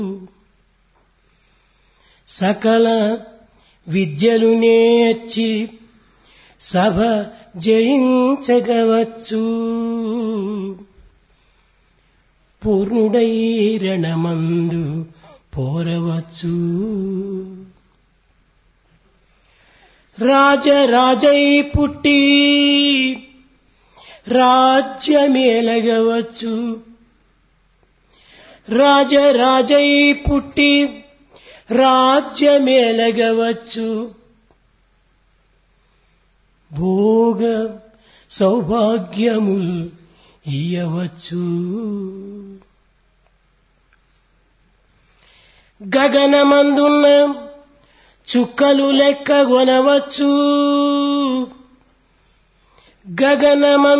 సకల విద్యలు నేర్చి సభ జయించగవచ్చు పూర్ణుడై రణమందు పోరవచ్చు రాజరాజై పుట్టి రాజ్యమేలగవచ్చు రాజరాజై పుట్టి రాజ్యమేలగవచ్చు భోగ సౌభాగ్యముల్ ఇయ్యవచ్చు గగనమందున్న చుక్కలు లెక్క కొనవచ్చు గగనమందు